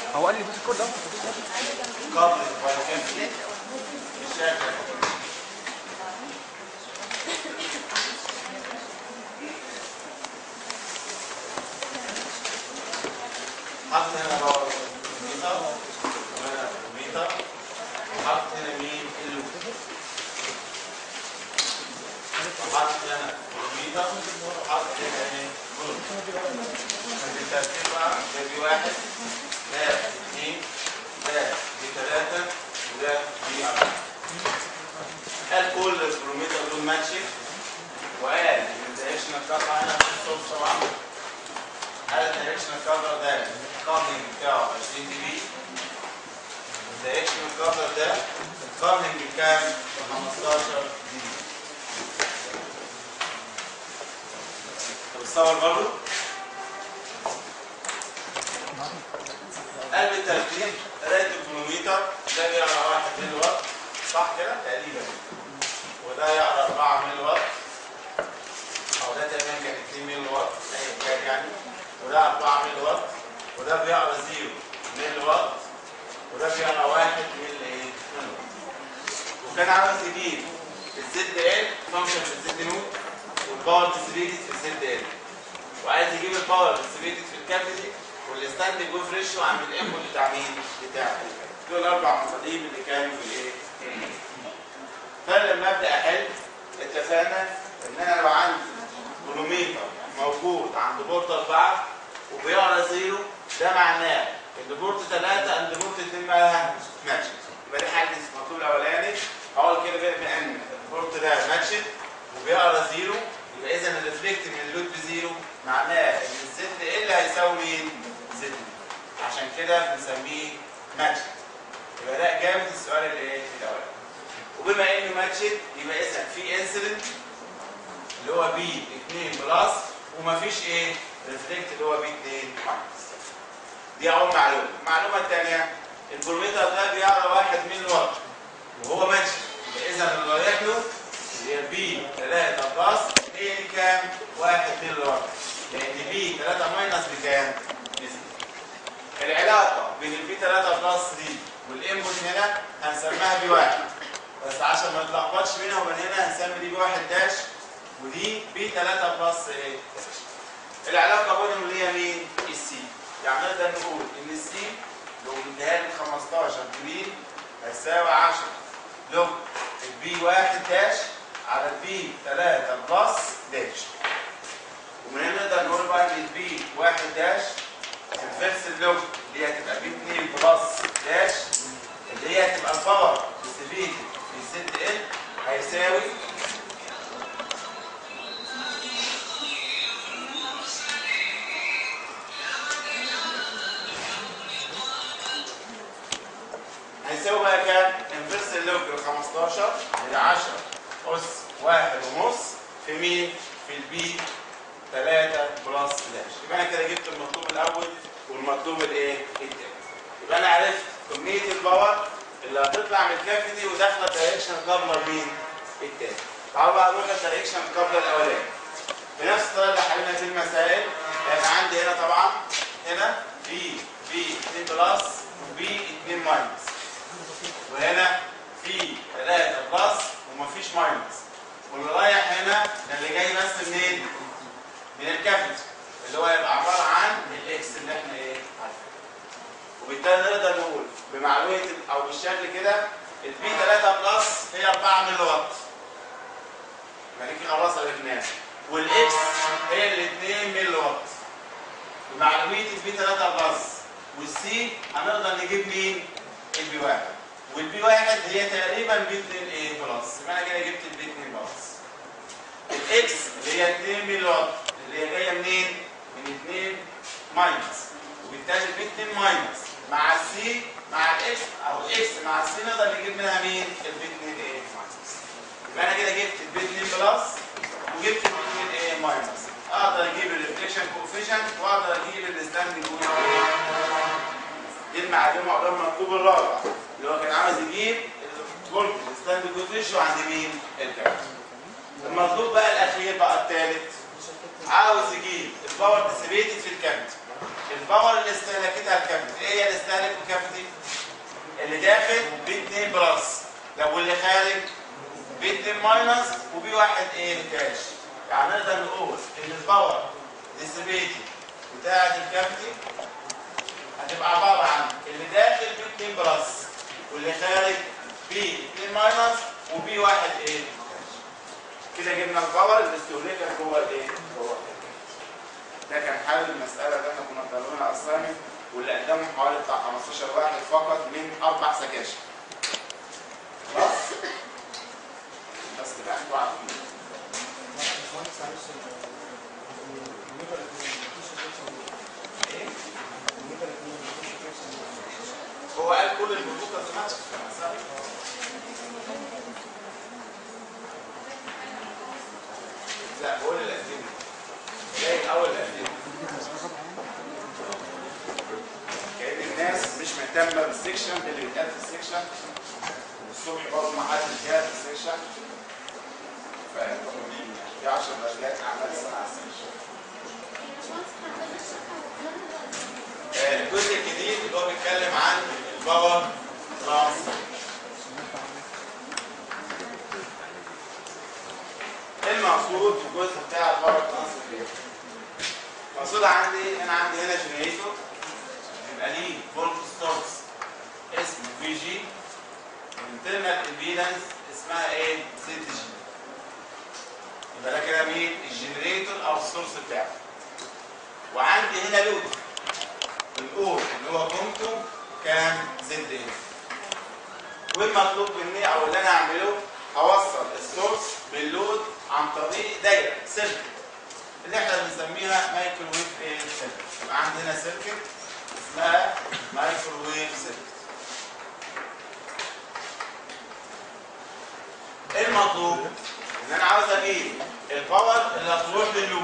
هو قال لي دوس الكود اهو قبل البايوكيمستري بالشكل حط هنا بقى الميتر وهنا الميتر وحط هنا مين اللوب وحط هنا الميتر وحط هنا ايه اللوب بالترتيب بقى ده بي واحد ده اثنين ده بي ثلاثة وده بي أربعة قال كل الكيلومتر دول ماتشي وقال ان الدايركشنال كفر هنا في الصوت طبعا قال الدايركشنال كفر ده الكارنينج بتاعه 20 دي بي الدايركشنال كفر ده الكارنينج بكام؟ ب 15 دي بي طب الصور برضه قلب الترتيب قرايه الكيلومتر ده يقرا 1 ملي واط صح كده تقريبا وده يقرا 4 ملي واط او ده تقريبا كان 2 ملي واط ايا كان يعني وده 4 ملي واط وده بيقرا 0 ملي واط وده بيقرا 1 ملي ايه ملي واط وكان عاوز يجيب الزد ال فانكشن في الزد نوت والباور ديستريبيوتد في الزد ال وعايز يجيب الباور ديستريبيوتد في الكابيتي والستاندنج ويف ريشيو عند الانبوت بتاع مين؟ بتاع دول اربع مفاهيم اللي كانوا في الايه؟ فانا لما ابدا احل اتفقنا ان انا لو عندي كيلومتر موجود عند بورت 4 وبيقرا زيرو ده معناه ان بورت 3 عند بورت 2 ما ماتش يبقى دي حاجه المطلوب الاولاني هقول كده بما ان البورت ده ماتشد وبيقرا زيرو يبقى اذا الريفلكت من اللود بزيرو معناه ان الزد ال هيساوي مين؟ زد عشان كده بنسميه ماتش يبقى ده اجابه السؤال اللي ايه الاولاني وبما انه ماتشد يبقى اذا في انسيدنت اللي هو بي 2 بلس ومفيش ايه ريفلكت اللي هو بي 2 ماينس دي اول معلومه المعلومه الثانيه البروميتر ده بيقرا 1 ملي واط وهو ماتشد يبقى اذا اللي رايح له اللي هي بي 3 بلس هي دي كام 1 ملي واط لان بي 3 ماينس بكام العلاقه بين البي 3 بلس دي والانبوت هنا هنسميها بي 1 بس عشان ما نتلخبطش بينها وبين هنا هنسمي دي بي 1 داش ودي بي 3 بلس ايه العلاقه بينهم اللي هي مين السي يعني نقدر نقول ان السي لو مديها لي 15 جرين هيساوي 10 لوج البي 1 داش على البي 3 بلس داش ومن هنا نقدر نقول بقى ان البي 1 داش الفيرس اللوج اللي هي هتبقى بي 2 بلس داش اللي هي هتبقى الباور ديستريبيوتد في الزد ال هيساوي هيساوي بقى كام؟ انفرس اللوج ال 15 ال 10 اس 1 ونص في مين؟ في البي 3 بلس داش يبقى انا كده جبت المطلوب الاول والمطلوب الايه؟ الثاني يبقى انا عرفت كميه الباور اللي هتطلع من الكافيتي وداخله دايركشن قبل مين؟ الثاني تعالوا بقى نروح للدايركشن قبل الاولاني بنفس الطريقه اللي حلينا في المسائل هيبقى عندي هنا طبعا هنا في في 2 بلس وبي 2 ماينس وهنا في 3 بلس ومفيش ماينس واللي رايح هنا ده اللي جاي بس منين؟ من الكافيتي اللي هو يبقى عباره عن الاكس اللي احنا ايه عارفينه وبالتالي نقدر نقول بمعلومه او بالشكل كده البي 3 بلس هي 4 ملي واط يبقى دي خلاص عرفناها والاكس هي ال 2 ملي واط بمعلوميه البي 3 بلس والسي هنقدر نجيب مين؟ البي 1 والبي 1 هي تقريبا بي 2 ايه بلس يبقى انا كده جبت البي 2 بلس الاكس اللي هي 2 ملي واط اللي هي جايه منين؟ من 2 ماينس وبالتالي البي 2 ماينس مع السي مع الاكس او اكس مع السي نقدر نجيب منها مين؟ البي 2 ايه ماينس يبقى انا كده جبت البي 2 بلس وجبت البي 2 ايه ماينس اقدر اجيب الريفليكشن كوفيشنت واقدر اجيب الستاندنج دي المعلومه عقبال المطلوب الرابع اللي هو كان عاوز يجيب الفولت الستاندنج كوفيشنت عند مين؟ الكابتن المطلوب بقى الاخير بقى الثالث عاوز يجيب الباور ديسيبيتد في الكابت الباور اللي استهلكتها الكابت ايه هي اللي استهلكت خارج بي 2 ماينس وبي 1 ايه كاش يعني نقدر نقول ان الباور ديسيبيتي بتاعت الكافيتي هتبقى عباره عن اللي داخل بي 2 بلس واللي خارج بي 2 ماينس وبي 1 ايه كاش كده جبنا الباور اللي استهلكت جوه الايه جوه ده كان حل المساله اللي احنا كنا طالبينها اصلا واللي قدمهم حوالي بتاع 15 واحد فقط من اربع سكاشن خلاص بس كده انتوا عارفين ايه هو قال كل البنوك لازم لا بقول الاسئله جاي الاول الاسئله كأن الناس مش مهتمه بالسكشن اللي بيتقال في السكشن والصبح برضه ما حدش جاي في السكشن فانتوا مهمين يعني في 10 درجات اعمال سنه على السكشن آه، الجزء الجديد اللي هو بيتكلم عن الباور ترانسفير ايه المقصود في الجزء بتاع الباور ترانسفير المقصود عندي انا عندي هنا جنريتور يبقى ليه فولت سورس اسمه في جي الانترنال امبيدنس اسمها ايه زد جي يبقى ده كده مين الجنريتور او السورس بتاعه وعندي هنا لود الاول اللي هو قيمته كام زد ايه والمطلوب مني او اللي انا هعمله هوصل السورس باللود عن طريق دايره سيركت اللي احنا بنسميها مايكروويف ايه سيركت يبقى عندي هنا سيركت اسمها مايكروويف سيركت ايه المطلوب ان انا عاوز اجيب الباور اللي هتروح لللوب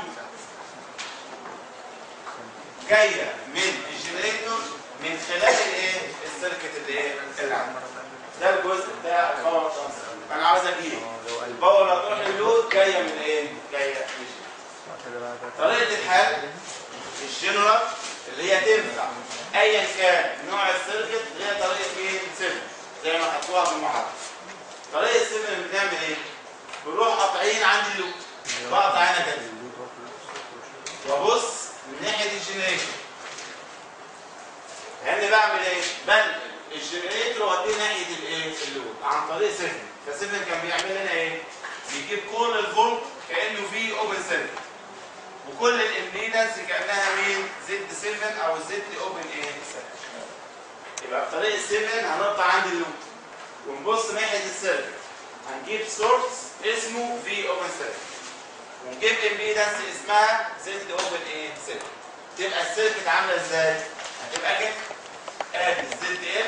جايه من الجنريتور من خلال الايه السيركت اللي ايه اللي عندي ده الجزء بتاع الباور ترانسفير انا عاوز اجيب الباور اللي هتروح لللود جايه من ايه جايه من الجنريتور. طريقه الحل الجنرال اللي هي تنفع ايا كان نوع السيركت اللي هي طريقه ايه سيفن زي ما حطوها في المحاضره طريقه سيفن بنعمل ايه بنروح قاطعين عندي لوب بقطع هنا كده وابص من ناحيه الجنريتور هنا بعمل ايه بنقل الجنريتور واوديه ناحيه الايه اللود عن طريق سيفن فسيفن كان بيعمل لنا ايه بيجيب كل الفولت كانه فيه اوبن سيركت وكل الامبيدنس كانها مين زد 7 او زد اوبن ايه 7 يبقى بطريقه 7 هنقطع عند اللوب ونبص ناحيه السيركت هنجيب سورس اسمه في اوبن سيركت ونجيب امبيدنس اسمها زد اوبن ايه 7 تبقى السيركت عامله ازاي هتبقى كده ادي الزد ام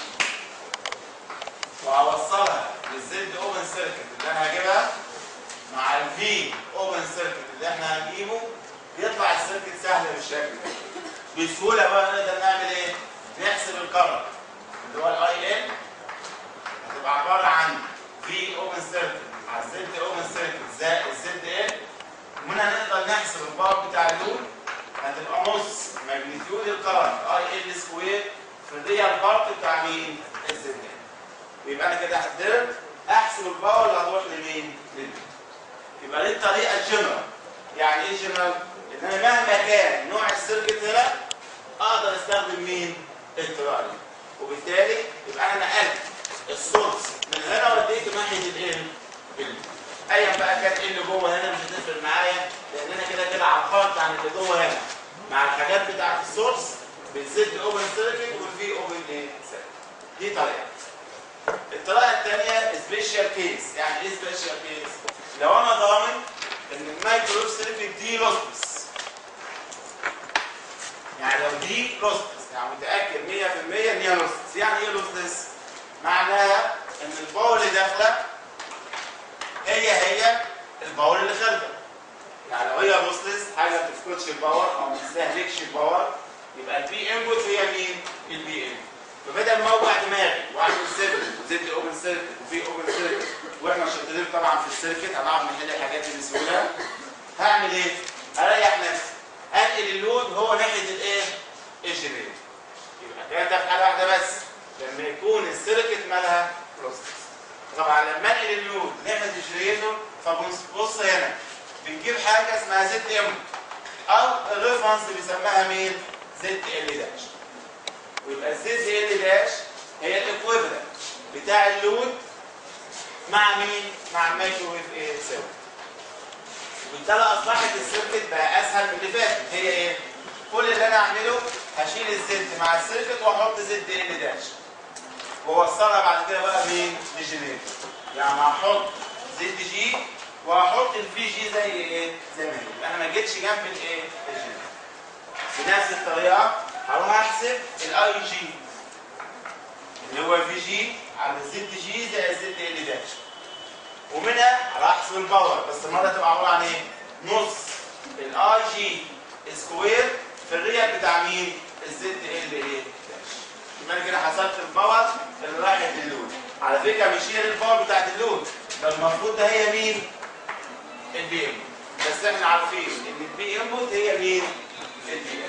وهوصلها للزد اوبن سيركت اللي انا هجيبها مع الفي اوبن سيركت اللي احنا هنجيبه يطلع السيركت سهل بالشكل ده بسهوله بقى نقدر نعمل ايه؟ نحسب الكرنت اللي هو الاي ان هتبقى عباره عن في اوبن سيركت على الزد اوبن سيركت زائد الزد ان ومنها نقدر نحسب الباور بتاع اللود هتبقى نص ماجنتيود الكرنت اي ال سكوير في الريال بارت بتاع مين؟ الزد ان ويبقى انا كده قدرت احسب الباور اللي هتروح لمين؟ للود يبقى دي الطريقه الجنرال يعني ايه جنرال؟ ان انا مهما كان نوع السيركت هنا اقدر استخدم مين؟ الطريقه دي وبالتالي يبقى انا نقلت السورس من هنا وديته ناحيه الايه؟ ال ايا بقى كان ايه اللي جوه هنا مش هتفرق معايا لان انا كده كده عبرت عن اللي جوه هنا مع الحاجات بتاعت السورس بالزد اوبن سيركت والفي اوبن ايه؟ سيركت دي طريقه الطريقه الثانيه سبيشال كيس يعني ايه سبيشال كيس؟ لو انا ضامن ان المايكرويف سيركت دي لوسلس يعني لو دي لوسلس يعني متاكد 100% ان هي لوسلس يعني ايه لوسلس؟ معناها ان الباور اللي داخله هي هي الباور اللي خارجه يعني لو هي لوسلس حاجه ما بتفقدش الباور او ما بتستهلكش الباور يبقى البي انبوت هي مين؟ البي انبوت فبدل ما اوجع دماغي واعمل سيركت وزد اوبن سيركت وفي اوبن سيركت واحنا شاطرين طبعا في السيركت هنعرف نحل الحاجات دي بسهوله هعمل ايه؟ اريح نفسي انقل اللود هو ناحيه الايه؟ الجنريتور يبقى كده ده في حاله واحده بس لما يكون السيركت مالها بروسيس طبعا لما انقل اللود ناحيه الجنريتور فبص هنا بنجيب حاجه اسمها زد ام او الريفرنس بيسميها مين؟ زد ال داش ويبقى الزد ال داش هي الايكويفالنت بتاع اللود مع مين؟ مع الميكروويف ايه سيركت وبالتالي اصبحت السيركت بقى اسهل من اللي فاتت هي ايه؟ كل اللي انا اعمله هشيل الزد مع السيركت واحط زد ال داش واوصلها بعد كده بقى مين؟ لجنريتور يعني هحط زد جي وهحط الفي جي زي ايه؟ زي ما هي انا ما جيتش جنب الايه؟ الجنريتور بنفس الطريقه هروح احسب الاي جي اللي هو في جي على زد جي زائد زد ال داش ومنها هروح احسب الباور بس المره تبقى عباره عن ايه؟ نص الاي جي سكوير في الريال بتاع مين؟ الزد ال ايه داش يبقى انا كده حسبت الباور اللي رايحه للود على فكره مش هي الباور بتاعت اللود ده المفروض ده هي مين؟ البي ام بس احنا عارفين ان البي انبوت هي مين؟ البي ام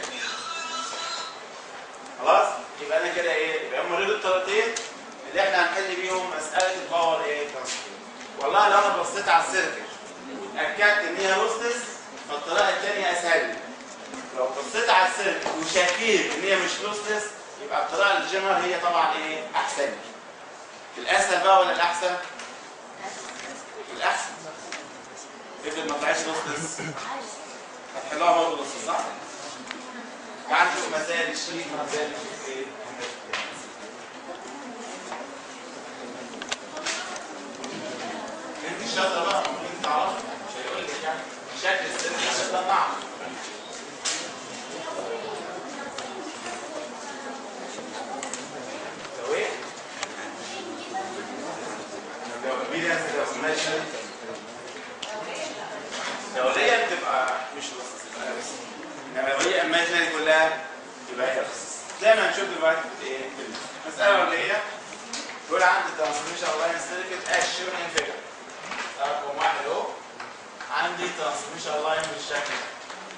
خلاص؟ يبقى انا كده ايه؟ يبقى هم دول الطريقتين اللي احنا هنحل بيهم مساله الباور ايه؟ ترانسفير والله لو انا بصيت على السيركت واتاكدت ان هي لوسلس فالطريقه الثانيه اسهل لي لو بصيت على السيركت وشاكيت ان هي مش لوسلس يبقى الطريقه الجنرال هي طبعا ايه؟ احسن لي الاسهل بقى ولا الاحسن؟ الاحسن افرض ما طلعش لوسلس هتحلها برضه لوسلس صح؟ تعال نشوف مسائل الشريك مسائل ايه؟ انت الشاطره بقى ممكن تعرفها مش هيقول لك يعني شكل السن عشان ده طعم لو ايه؟ لو مين لو ماشي لو هي بتبقى مش لصص يبقى بس انما لو هي ايماجينري كلها يبقى هي لصص زي ما هنشوف دلوقتي في ايه في المساله اللي هي بيقول عندي ترانسميشن لاين سيركت از شون ان فيجر رقم واحد اهو عندي ترانسميشن لاين بالشكل ده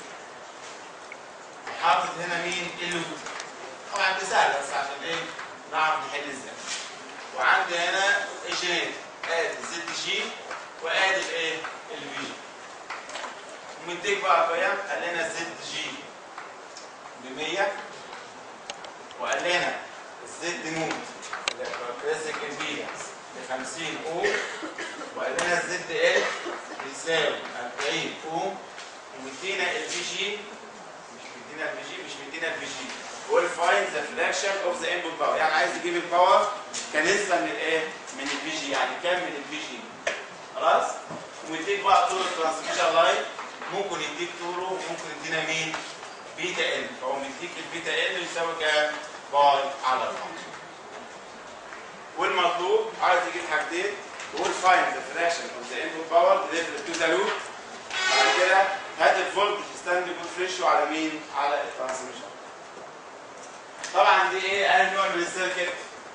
حاطط هنا مين اللود طبعا دي سهله بس عشان ايه نعرف نحل ازاي وعندي هنا ايجينيت ادي زد جي وادي الايه الفي جي ومديك بقى قيم قال لنا زد جي ب 100 وقال لنا الزد نوت الكلاسيك امبيدنس ب 50 اوم وقال لنا الزد ال بيساوي 40 اوم ومدينا الفي جي مش مدينا الفي جي مش مدينا الفي جي ويل فايند ذا فلاكشن اوف ذا انبوت باور يعني عايز يجيب الباور كنسبه من الايه؟ من الفي جي يعني كام من الفي جي خلاص؟ ومديك بقى طول الترانسميشن لاين ممكن يديك طوله وممكن يدينا مين؟ بيتا ال فهو مديك البيتا ال يساوي كام؟ باي على الفانكشن والمطلوب عايز يجيب حاجتين تقول فايند ذا فراكشن اوف ذا انبوت باور ديليفرد تو ذا لوب بعد كده هات الفولت ستاند جود ريشيو على مين؟ على الترانسميشن طبعا دي ايه؟ اهم نوع من السيركت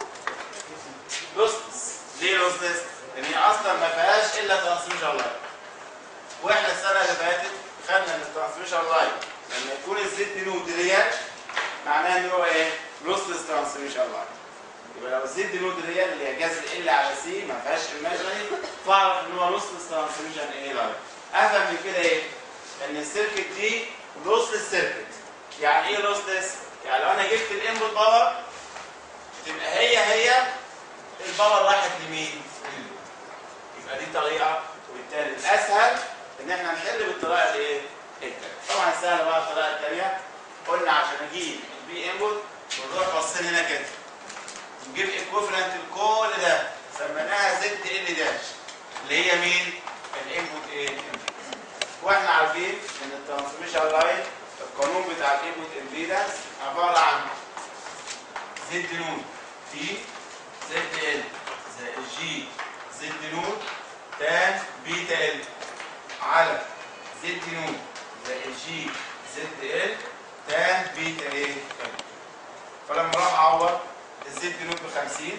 لوسلس ليه لوسلس؟ لان هي اصلا ما فيهاش الا ترانسميشن لاين واحنا السنه اللي فاتت خدنا ان الترانسميشن لاين لما يكون الزد نود ريال معناها ان هو ايه؟ لوسلس ترانسميشن لاين يبقى لو الزد نود ريال اللي هي جذر ال على سي ما فيهاش ايماجينري فاعرف ان هو لوسلس ترانسميشن ايه لاين افهم من كده ايه؟ ان السيركت دي لوسلس سيركت يعني ايه لوسلس؟ يعني لو انا جبت الانبوت باور تبقى هي هي الباور راحت لمين؟ يبقى دي طريقه وبالتالي الاسهل ان احنا نحل بالطريقه اللي ايه؟ التانية. طبعا سهله بقى الطريقه الثانيه قلنا عشان اجيب البي انبوت بنروح باصين هنا كده نجيب ايكوفلنت لكل ده سميناها زد ال داش اللي هي مين؟ الانبوت ايه؟ واحنا عارفين ان الترانسميشن لاين القانون بتاع الانبوت امبيدنس عباره عن زد نون تي زد ال زائد جي زد نون تان بيتا ال على زد نون زائد جي زد ال تان بيتا ايه ال فلما راح اعوض الزد نون ب 50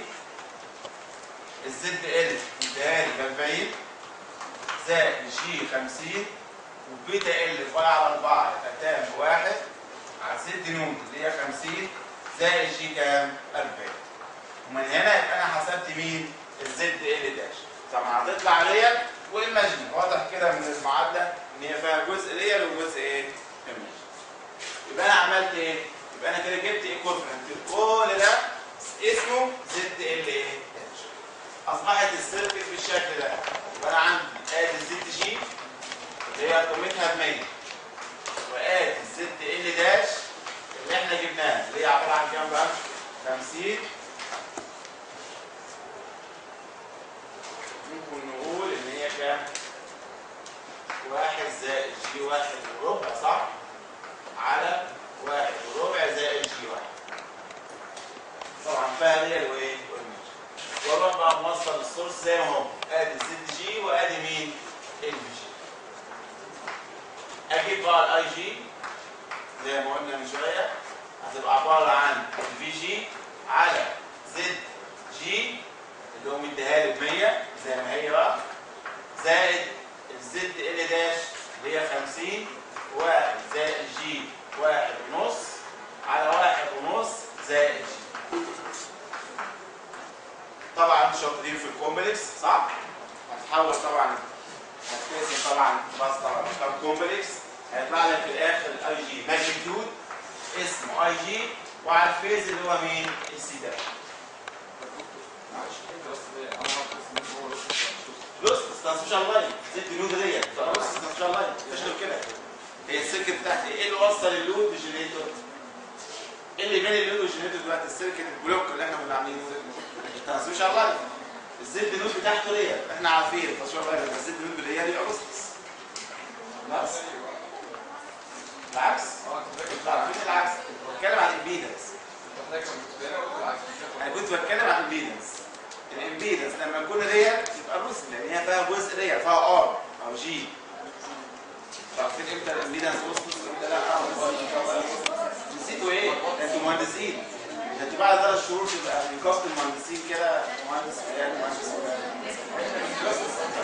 الزد ال اداني ب 40 زائد جي 50 وبيتا ال في على 4 يبقى تان بواحد على زد نون اللي هي 50 زائد جي كام؟ 40 ومن هنا يبقى انا حسبت مين؟ الزد ال داش طبعا هتطلع ريال وايماجن واضح كده من المعادله ان هي فيها جزء ريال وجزء ايه؟ ايماجن يبقى انا عملت ايه؟ يبقى انا كده جبت ايه كوفرنت كل ده اسمه زد ال ايه؟ داش اصبحت السيركت بالشكل ده يبقى انا عندي ادي الزد جي اللي هي قيمتها ب 100 وادي الزد ال داش اللي احنا جبناها اللي هي عباره عن كام بقى؟ 50 ممكن نقول ان هي كام؟ واحد زائد جي واحد وربع صح؟ على واحد وربع زائد جي واحد. طبعا فيها ريال وايه؟ وايمج. واروح بقى موصل السورس زي ما هو ادي زد جي وادي مين؟ ال جي. اجيب بقى الاي جي زي ما قلنا من شويه هتبقى عباره عن الفي جي على زد جي اللي هو مديها لي ب 100 زي ما هي بقى زائد الزد ال داش اللي هي 50 واحد زائد جي واحد ونص على واحد ونص زائد جي طبعا انتوا شاطرين في الكومبلكس صح؟ هتحول طبعا هتقسم طبعا بس طبعا ارقام كومبلكس هيطلع لك في الاخر الاي جي ماجنتيود اسمه اي جي وعلى الفيز اللي هو مين؟ السي داش لوس ترانسميشن لاين زد نود ريال لوس ترانسميشن لاين تشتغل كده هي السيركت بتاعتي ايه اللي وصل اللود بالجنريتور؟ ايه اللي بين اللود والجنريتور دلوقتي السيركت البلوك اللي احنا كنا عاملينه الترانسميشن لاين الزد نود بتاعته ريال احنا عارفين الترانسميشن لاين لما الزد نود بالريال يبقى لوسلس خلاص العكس لا عارفين العكس بتكلم عن الامبيدنس انا كنت بتكلم عن الامبيدنس الامبيدنس لما يكون ريال يبقى لوس لان هي فيها جزء ريال فيها ار او جي عارفين امتى الامبيدنس وصلت امتى لا نسيتوا ايه؟ ده انتوا مهندسين ده انتوا بعد ثلاث شهور تبقى نقابه المهندسين كده مهندس فلان مهندس فلان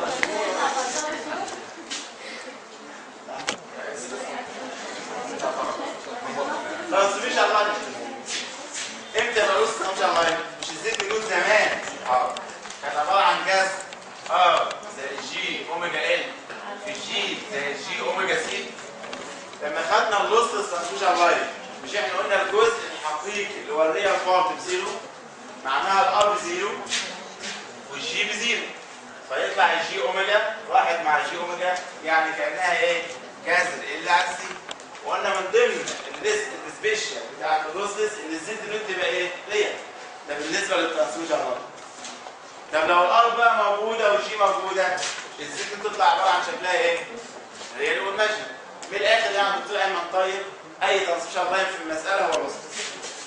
ترانسميشن لاين امتى يبقى لوس ترانسميشن لاين؟ مش الزيت بنقول زمان اه كانت عباره عن جاز اه زي جي اوميجا ال في جي زي جي اوميجا سي لما خدنا اللوس ترانسميشن لاين مش احنا قلنا الجزء الحقيقي اللي هو الريال بارت بزيرو معناها الار بزيرو والجي بزيرو فيطلع الجي اوميجا واحد مع الجي اوميجا يعني كانها ايه؟ جذر ال على سي وقلنا من ضمن الليست السبيشال بتاعت اللوسلس ان الزد نوت تبقى ايه؟ ريال ده بالنسبه للترانسميشن لاين طب لو الار بقى موجوده والجي موجوده الزد تطلع عباره عن شكلها ايه؟ ريال والماجن من الاخر يعني دكتور ايمن طيب اي ترانسميشن لاين في المساله هو لوسلس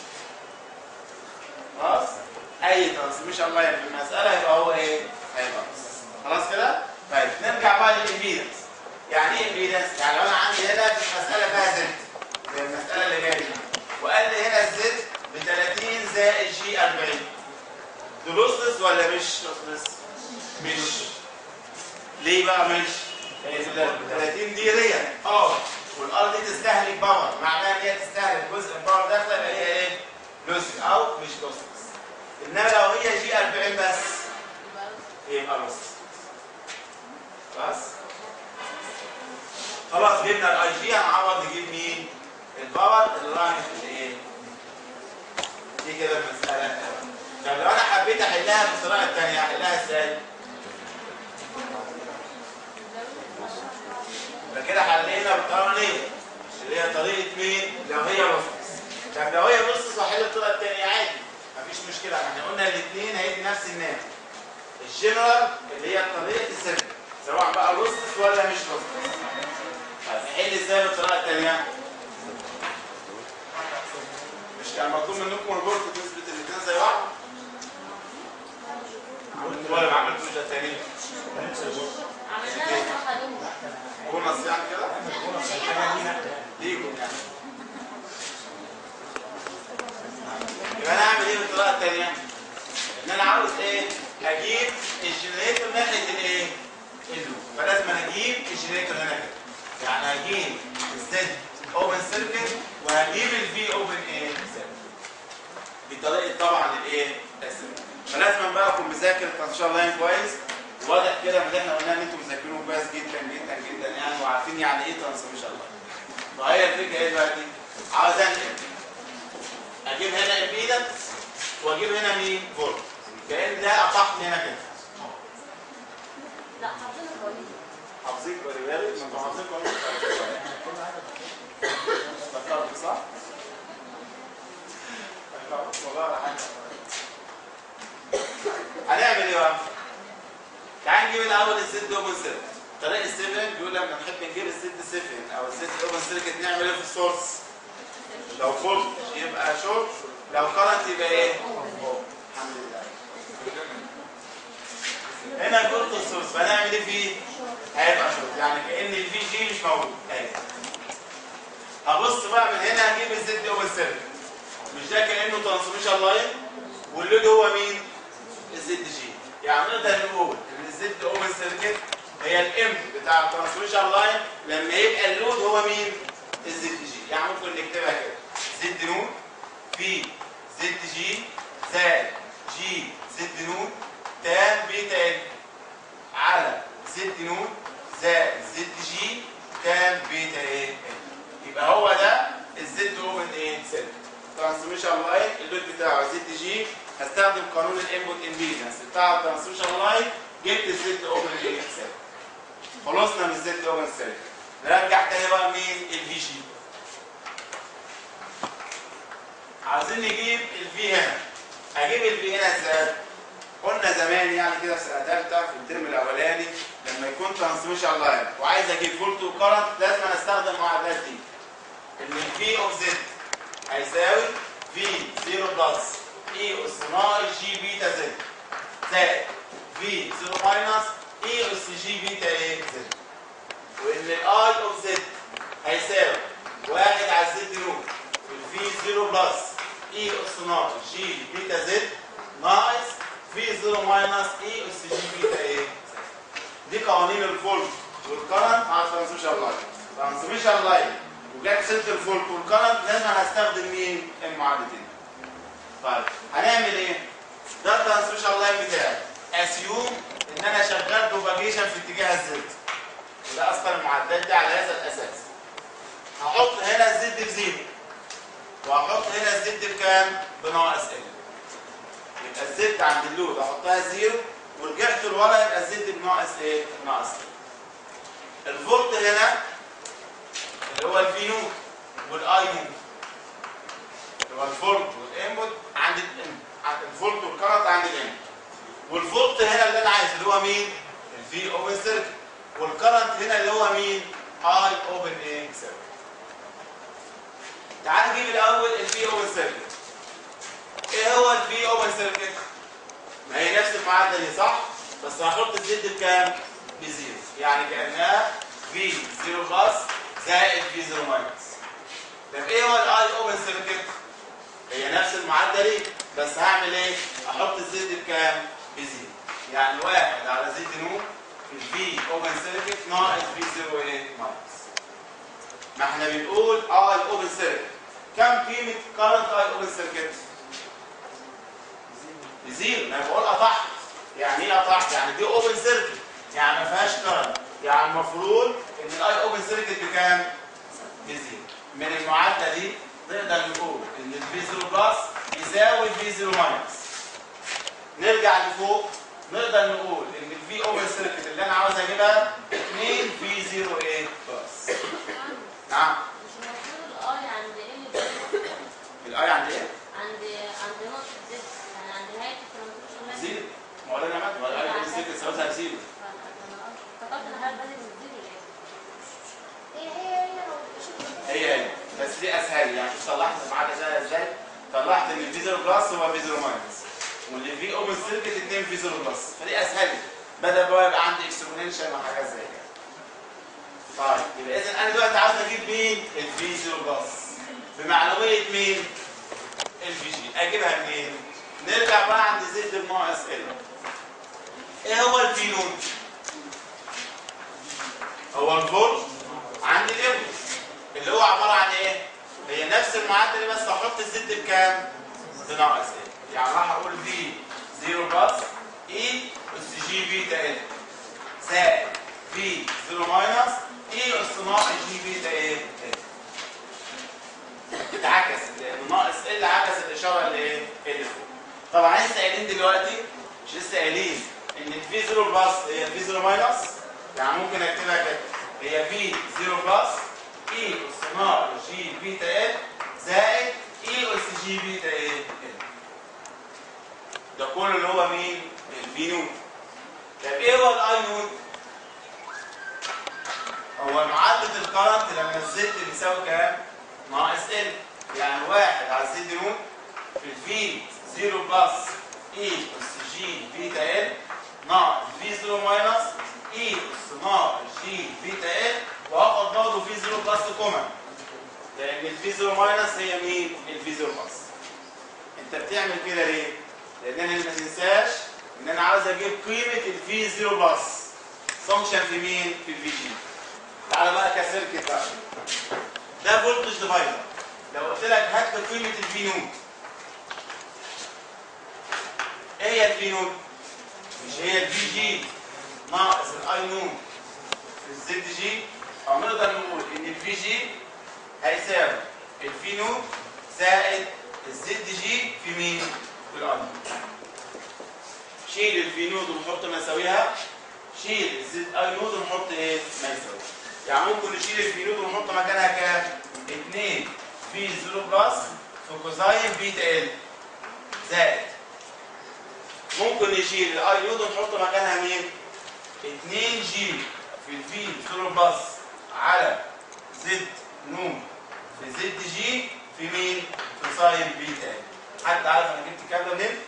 خلاص؟ اي ترانسميشن لاين في المساله يبقى هو ايه؟ هيبقى لوسلس خلاص كده؟ طيب نرجع بقى للامبيدنس يعني ايه امبيدنس؟ يعني لو انا عندي هنا في المساله فيها زد زي المساله اللي جايه دي وقال لي هنا الزد ب 30 زائد جي 40 ده لوسلس ولا مش لوسلس؟ مش ليه بقى مش؟ هي 30 دي ريال اه والار دي تستهلك باور معناها ان هي تستهلك جزء من الباور داخله يبقى هي ايه؟ لوسلس او مش لوسلس انما لو هي جي 40 بس يبقى لوسلس خلاص؟ خلاص جبنا الاي جي هنعوض نجيب مين؟ الباور اللي رايح في الايه؟ دي كده المسألة طب لو انا حبيت احلها بالطريقة الثانية احلها ازاي؟ يبقى كده حلينا بالطريقة دي اللي هي طريقة مين؟ لو هي نص طب لو هي نص هحل بالطريقة الثانية عادي مفيش مشكلة احنا قلنا الاثنين هيدي نفس الناتج الجنرال اللي هي طريقة السيركل سواء بقى لوسلس ولا مش لوسلس نحل ازاي بالطريقه الثانيه؟ مش كان مطلوب منكم ريبورت تثبت الاثنين زي بعض؟ ولا ما عملتوش ده تاني؟ بونص يعني كده؟ ليكم يعني يبقى انا اعمل ايه بالطريقه الثانيه؟ ان انا عاوز ايه؟ اجيب الجنريتور ناحيه الايه؟ اللوب فلازم انا اجيب الجنريتور هنا كده يعني هجيب الزد اوبن سيركت وهجيب الفي اوبن ايه سيركت بطريقه طبعا الايه السيركت فلازم بقى اكون مذاكر الترانسميشن لاين كويس واضح كده من اللي احنا قلناه ان انتم مذاكرينه كويس جدا جدا جدا يعني وعارفين يعني ايه ترانسميشن لاين فهي الفكره ايه دلوقتي؟ عاوز انقل اجيب هنا امبيدنس واجيب هنا مين؟ فولت كان ده قطعت هنا كده لا حافظين القوانين حافظين قوانين ما انتوا حافظين قوانين افتكرت صح؟ افتكرت والله ولا حاجه هنعمل ايه بقى؟ تعال نجيب الاول الزد اوبن سيركت طريق السيفن بيقول لما نحب نجيب الزد سيفن او الزد اوبن سيركت نعمل ايه في السورس؟ لو فولت يبقى شورت لو كرنت يبقى ايه؟ الحمد لله هنا الفولت السورس فنعمل ايه فيه؟ هيبقى شورت يعني كان الفي جي مش موجود اهي هبص بقى من هنا هجيب الزد اوبن سيركت مش ده كانه ترانسميشن لاين واللود هو مين؟ الزد جي يعني نقدر نقول ان الزد اوبن سيركت هي الام بتاع الترانسميشن لاين لما يبقى اللود هو مين؟ الزد جي يعني ممكن نكتبها كده زد نود في زد جي زائد جي زد نود تان بيتا ان على زد نود زائد زد جي تان بيتا ايه يبقى هو ده الزد اوبن ايه سيركت ترانسميشن لاين اللود بتاعه زد جي هستخدم قانون الانبوت امبيدنس بتاع الترانسميشن لاين جبت الزد اوبن ايه سيركت خلصنا من الزد اوبن سيركت نرجع تاني بقى مين الفي جي عاوزين نجيب الفي هنا اجيب الفي هنا ازاي قلنا زمان يعني كده في سنه ثالثه في الترم الاولاني لما يكون ترانسميشن لاين وعايز اجيب فولت وكرنت لازم أنا استخدم المعادلات دي ان الفي اوف زد هيساوي في 0 بلس اي اس ناقص جي بيتا زد زائد في 0 ماينس اي اس جي بيتا ايه زد وان الاي اوف زد هيساوي واحد على الزد نوت الفي 0 بلس اي اس ناقص جي بيتا زد ناقص في 0 ماينس اي اس جي بيتا ايه دي قوانين الفولت والكرنت على الترانسميشن لاين ترانسميشن لاين وجت سيره الفولت والكرنت لازم هستخدم مين المعادلتين طيب هنعمل ايه ده الترانسميشن لاين بتاعي اسيوم ان انا شغال بروباجيشن في اتجاه الزد وده اصلا المعادلات دي على هذا الاساس هحط هنا الزد بزيرو وهحط هنا الزد بكام بناقص ال يبقى الزد عند اللود احطها زيرو ورجعت لورا يبقى الزد بناقص ايه ناقص ال الفولت هنا اللي هو الفي نو والاي نو اللي هو الفولت والانبوت عند الانبوت عند الفولت والكرنت عند الانبوت والفولت هنا اللي انا عايزه اللي هو مين الفي اوبن سيركت والكرنت هنا اللي هو مين اي اوبن ايه سيركت تعال نجيب الاول الفي اوبن سيركت ايه هو الفي اوبن سيركت ما هي نفس المعادله دي صح بس هحط الزد بكام بزيرو يعني كانها في 0 بلس زائد في 0 ماينس طب ايه هو الاي اوبن سيركت هي نفس المعادله دي بس هعمل ايه احط الزد بكام بزيرو يعني واحد على زد نو في الفي اوبن سيركت ناقص في 0 ايه ماينس ما احنا بنقول اي اوبن سيركت كم قيمه كارنت اي اوبن سيركت بزيرو انا بقول قطعت يعني ايه قطعت يعني دي اوبن سيركت يعني ما فيهاش كارنت يعني المفروض ان الاي اوبن سيركت بكام بزيرو من المعادله دي نقدر نقول ان الفي 0 بلس يساوي الفي 0 ماينس نرجع لفوق نقدر نقول ان الفي اوبن سيركت اللي انا عاوز اجيبها 2 في 0 ايه بلس نعم مش المفروض الاي عند ال الاي عند ايه؟ عند عند نقطة زد يعني عند نهاية الترانزيشن لاين زيرو ما هو انا عملت ما هو الاي اوبن سيركت ساوتها زيرو افتكرت ان حضرتك بادئ من الزيرو يعني هي هي هي لو شفت هي هي بس دي اسهل يعني مش طلعت المعادله ده ازاي؟ طلعت ان الفي 0 بلس هو في 0 ماينس واللي في اوبن سيركت 2 في 0 بلس فدي اسهل بدل بقى يبقى عندي اكسبوننشال وحاجات زي كده. طيب يبقى اذا انا دلوقتي عاوز اجيب مين؟ الفي 0 بلس بمعنويه مين؟ الفي جي اجيبها منين؟ نرجع بقى عند زد بناقص ال ايه هو الفي نود؟ هو الفولت عند الانبوت اللي هو عباره عن ايه؟ هي نفس المعادله دي بس احط الزد بكام؟ بناقص ايه؟ يعني راح اقول في 0 بلس اي اس جي بيتا ال زائد في 0 ماينس اي اس ناقص جي بيتا ايه ال اتعكس لان ناقص ال عكس الاشاره اللي ايه اللي فوق طبعا لسه قايلين دلوقتي مش لسه قايلين ان الفي 0 بلس هي الفي 0 ماينس يعني ممكن اكتبها كده هي في 0 بلس اي اس ناقص جي بيتا ال زائد اي اس جي بيتا ايه ال ده كله اللي هو مين الفي نوت طب ايه هو الاي نوت هو معادله الكرنت لما الزد بيساوي كام ناقص ال يعني واحد على الزد نوت في الفي 0 بلس اي اس جي بيتا ال ناقص في 0 ماينس اي اس ناقص جي بيتا ال واخد برضه في 0 بلس كومن لان الفي 0 ماينس هي مين؟ الفي 0 بلس انت بتعمل كده ليه؟ لان انا ما تنساش ان انا عاوز اجيب قيمه الفي 0 بلس فانكشن في مين؟ في الفي جي تعالى بقى كسيركت بقى ده فولتج ديفايدر لو قلت لك هات لي قيمه الفي نوت ايه هي الفي نوت؟ مش هي الفي جي ناقص الاي نوت في الزد جي او نقدر نقول ان الفي جي هيساوي الفي نوت زائد الزد جي في مين؟ في الاي نوت شيل الفي نوت ونحط مساويها شيل الزد اي نوت ونحط ايه؟ ما يساوي يعني ممكن نشيل الفي نوت ونحط مكانها كام؟ 2 في 0 بلس في كوزاين بيتا ال زائد ممكن نشيل الاي نوت ونحط مكانها مين؟ 2 جي في الفي 0 بلس على زد نون في زد جي في مين؟ في ساين بيتا ال حد عارف انا جبت الكلام ده منين؟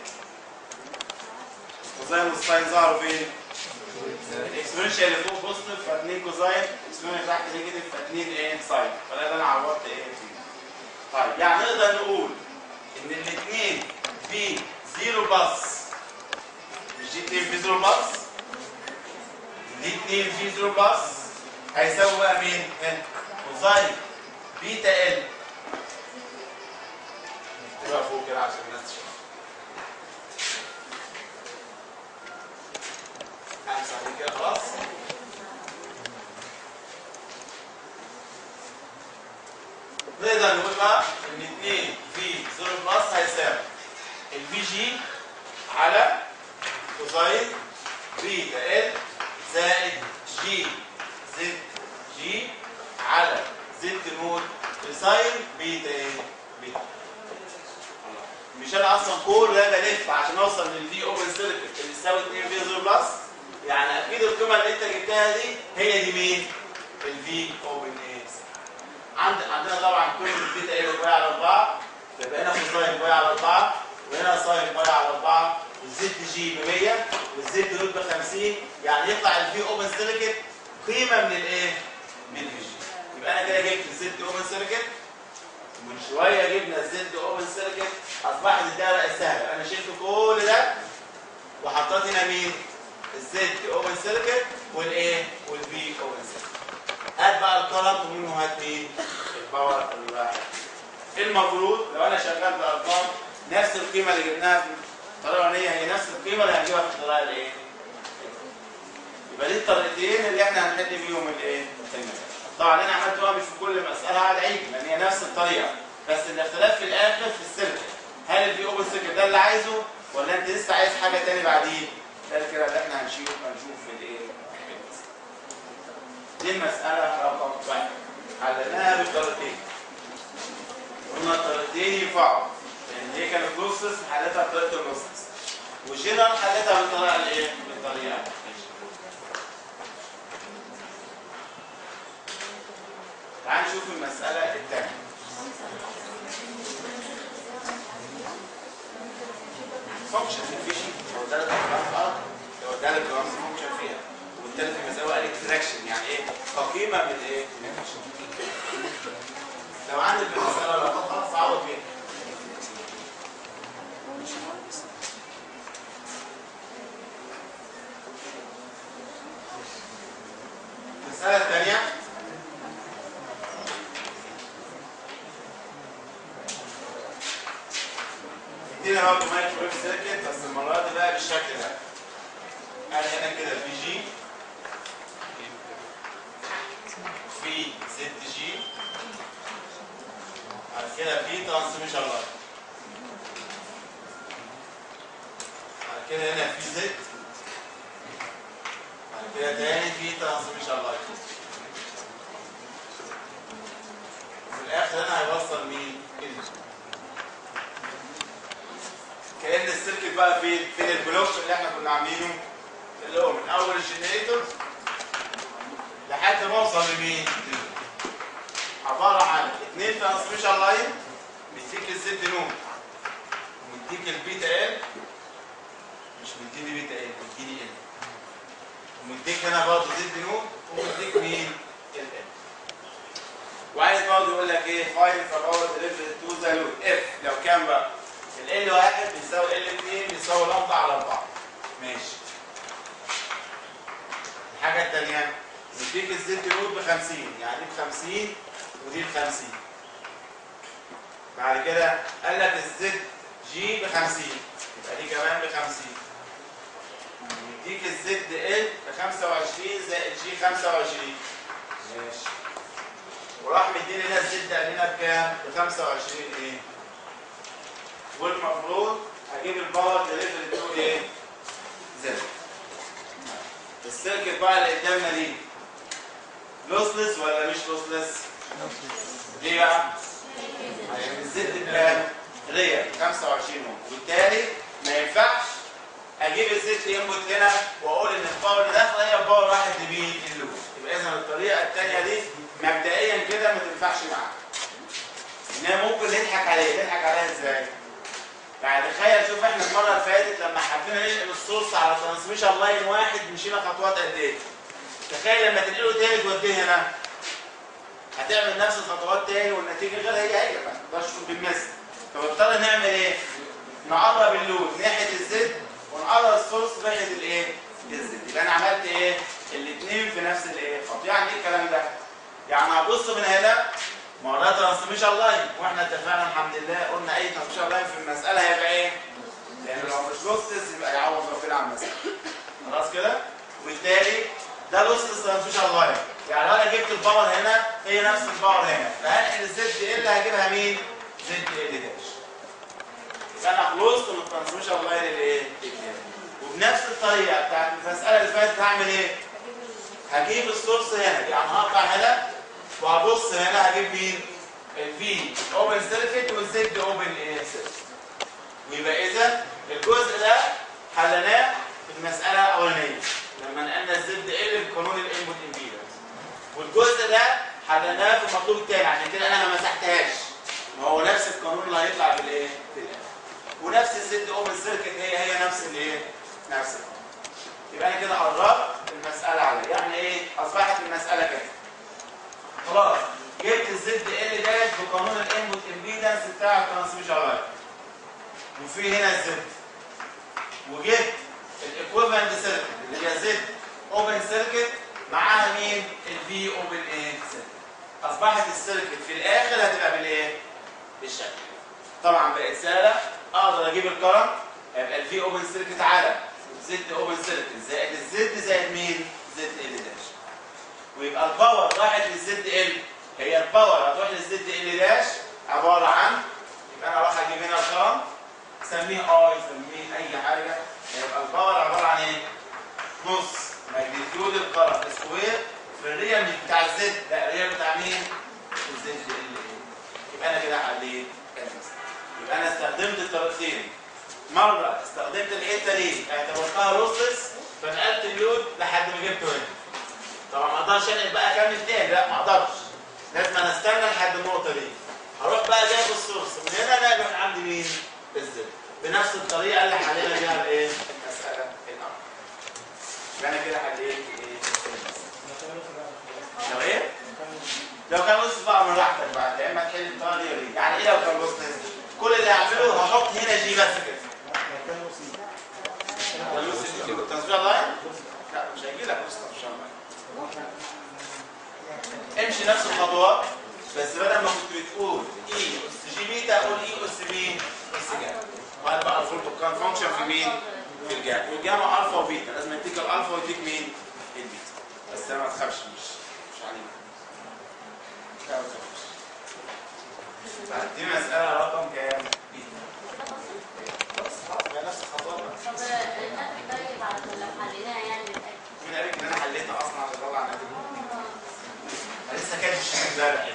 كوزاين والساين ظهروا فين؟ الاكسبوننشال اللي فوق بوزيتيف ف2 كوزاين الاكسبوننشال اللي تحت نيجاتيف ف2 ايه ساين فده اللي انا عوضت ايه فيه طيب يعني نقدر نقول ان الاثنين في 0 بلس مش دي 2 في 0 بلس دي 2 في 0 بلس هيساوي بقى مين؟ ها كوزاين بيتا ال نكتبها فوق كده عشان الناس تشوف امسح دي كده خلاص نقدر نقول بقى ان 2 في 0 بلس هيساوي الفي جي على كوزاين بيتا ال زائد جي زد جي على زد نود ساين بيتا ايه؟ بيتا مش انا اصلا كل ده بلف عشان اوصل للفي اوبن سيركت اللي تساوي 2 في 0 بلس يعني اكيد القيمه اللي انت جبتها دي هي دي مين؟ الفي اوبن ايه؟ عند عندنا طبعا كل البيتا ايه باي على 4 يبقى هنا كوساين باي على 4 وهنا ساين باي على 4 والزد جي ب 100 والزد نوت ب 50 يعني يطلع الفي اوبن سيركت قيمه من الايه؟ من الفي جي يبقى انا كده جبت الزد اوبن سيركت من شويه جبنا الزد اوبن سيركت اصبحت الدايره بقت سهله انا شلت كل ده وحطيت هنا مين؟ الزد اوبن سيركت والايه؟ والفي اوبن سيركت هات بقى الكرنت ومنه هات مين؟ الباور الواحد المفروض لو انا شغال بارقام نفس القيمه اللي جبناها في الطريقه الاولانيه هي نفس القيمه اللي هنجيبها في الطريقه الايه؟ يبقى دي الطريقتين اللي احنا هنحل بيهم الايه؟ المسألة. طبعا انا عملتها مش في كل مساله هقعد اعيد لان هي نفس الطريقه بس الاختلاف في الاخر في السيركت هل الفي اوبن سيركت ده اللي عايزه ولا انت لسه عايز حاجه تاني بعدين؟ ده كده اللي احنا هنشوف هنشوف في الايه؟ في المسألة. دي المساله رقم واحد حليناها بالطريقتين قلنا الطريقتين ينفعوا لان هي كانت بروسس حلتها بطريقه البروسس وجينا حلتها بالطريقه الايه؟ بالطريقه ماشي. تعال نشوف المسألة الثانية. فانكشن الفيشن هو ثلاث ارقام هو ثلاث جرامز فانكشن فيها والثالث المساوي قال اكستراكشن يعني ايه؟ قيمة من ايه؟ من الفانكشن. لو عندك في المسألة لو خلاص عوض بيها. المسألة الثانية ادينا كده برضه مايكرويف سيركت بس المره دي بقى بالشكل ده انا هنا كده في جي في زد جي بعد كده في ترانسميشن لاين بعد كده هنا في زد بعد كده تاني في ترانسميشن لاين في الاخر هنا هيوصل مين؟ كده كأن السيركت بقى فين؟ فين البلوك اللي احنا كنا عاملينه اللي هو من اول الجنريتور لحد ما اوصل لمين؟ عبارة عن اثنين ترانسميشن لاين بيديك الزد نوم ومديك البيتا ال مش مديني بيتا ال مديني ال ومديك هنا برضه زد نوم ومديك مين؟ ال ال وعايز برضه يقول لك ايه؟ فاين فباور ديليفري تو ذا لود اف لو كان بقى ال واحد بيساوي ال 2 بيساوي لمبة على 4 ماشي الحاجة التانية نديك الزد نود ب 50 يعني دي ب 50 ودي ب 50 بعد كده قال لك الزد جي ب 50 يبقى دي كمان ب 50 نديك الزد ال ب 25 زائد جي 25 ماشي وراح مديني هنا الزد قال لنا بكام؟ ب 25 ايه؟ والمفروض اجيب الباور ديليفري تو ايه؟ زد السيركت بقى اللي قدامنا دي لوسلس ولا مش لوسلس؟ ليه بقى؟ عشان الزد بكام؟ ريال 25 اوم وبالتالي ما ينفعش اجيب الزد انبوت هنا واقول ان الباور اللي داخله هي باور واحد لمين؟ اللود يبقى اذا الطريقه الثانيه دي مبدئيا كده ما تنفعش معاك انها ممكن نضحك عليها نضحك عليها ازاي؟ يعني تخيل شوف احنا المره اللي فاتت لما حبينا ننقل السورس على ترانسميشن لاين واحد مشينا خطوات قد ايه؟ تخيل لما تنقله تاني توديه هنا هتعمل نفس الخطوات تاني والنتيجه غير هي هي ما تقدرش تكون بالمثل فبنضطر نعمل ايه؟ نقرب اللود ناحيه الزد ونقرب السورس ناحيه الايه؟ الزد يبقى انا عملت ايه؟ الاثنين في نفس الايه؟ خط يعني ايه الكلام ده؟ يعني هبص من هنا ما هو ده ترانسميشن لاين واحنا اتفقنا الحمد لله قلنا اي ترانسميشن لاين في المساله هيبقى ايه؟ لان لو مش لوسلس يبقى يعوض ربنا عن المساله خلاص كده؟ وبالتالي ده لوسلس ترانسميشن لاين يعني لو انا جبت الباور هنا هي نفس الباور هنا فهنقل الزد ال هجيبها مين؟ زد ال داش يبقى انا خلصت من الترانسميشن لاين الايه؟ وبنفس الطريقه بتاعت المساله اللي فاتت هعمل ايه؟ هجيب السورس هنا يعني هقطع هنا وهبص هنا هجيب مين؟ الفي اوبن سيركت والزد اوبن ايه سيركت ويبقى اذا الجزء ده حلناه في المساله الاولانيه لما نقلنا الزد ال بقانون الانبوت امبيدنس والجزء ده حلناه في المطلوب الثاني عشان كده انا ما مسحتهاش ما هو نفس القانون اللي هيطلع في الايه؟ في الاخر ونفس الزد اوبن سيركت هي هي نفس الايه؟ نفس القانون يبقى انا كده قربت المساله عليه يعني ايه؟ اصبحت المساله كده خلاص جبت الزد ال داش بقانون الانبوت امبيدنس بتاع الترانسميشن لاين وفي هنا الزد وجبت الايكويفالنت سيركت اللي هي زد اوبن سيركت معاها مين؟ الفي اوبن ايه سيركت اصبحت السيركت في الاخر هتبقى بالايه؟ بالشكل طبعا بقت سهله اقدر اجيب الكرنت هيبقى الفي اوبن سيركت على زد اوبن سيركت زائد الزد زائد مين؟ زد ال داش ويبقى الباور راحت للزد ال هي الباور هتروح للزد ال داش عباره عن يبقى انا اروح اجيب هنا الكرنت سميه اي سميه اي حاجه يبقى الباور عباره عن ايه؟ نص ماجنتيود الكرنت سكوير في الريال مش بتاع الزد لا الريال بتاع مين؟ الزد ال يبقى انا كده حليت المسألة. يبقى انا استخدمت الطريقتين مره استخدمت الحته دي اعتبرتها لوسلس فنقلت اللود لحد ما جبته هنا طبعا ما اقدرش انقل بقى كامل تاني لا ما اقدرش لازم انا استنى لحد النقطه دي هروح بقى جايب السورس من هنا الاقي من عندي مين؟ الزد بنفس الطريقه اللي حلينا بيها الايه؟ المساله الامر يبقى انا كده حليت ايه؟ لو ايه؟ لو كان نص بقى من راحتك بقى يا اما تحل الطريقه دي ولا دي. يعني ايه لو كان نص كل اللي هعمله هحط هنا جي بس كده التصوير لاين لا مش هيجي لك نص ان شاء الله امشي نفس الخطوات بس بدل ما كنت بتقول اي اس جي بيتا اقول اي اس بي اس جاما وهتبقى فولت كان فانكشن في مين؟ في الجاما والجاما الفا وبيتا لازم يديك الالفا ويديك مين؟ البيتا بس ما تخافش مش مش عليك لا ما تخافش طيب، دي مسألة رقم كام؟ بيتا بس خلاص هي نفس الخطوات بقى. طب الناتج ده يبقى لو حليناها يعني نتأكد. مين قال لك ان انا حليتها اصلا عشان اطلع نتيجة؟ انا لسه كاتش امبارح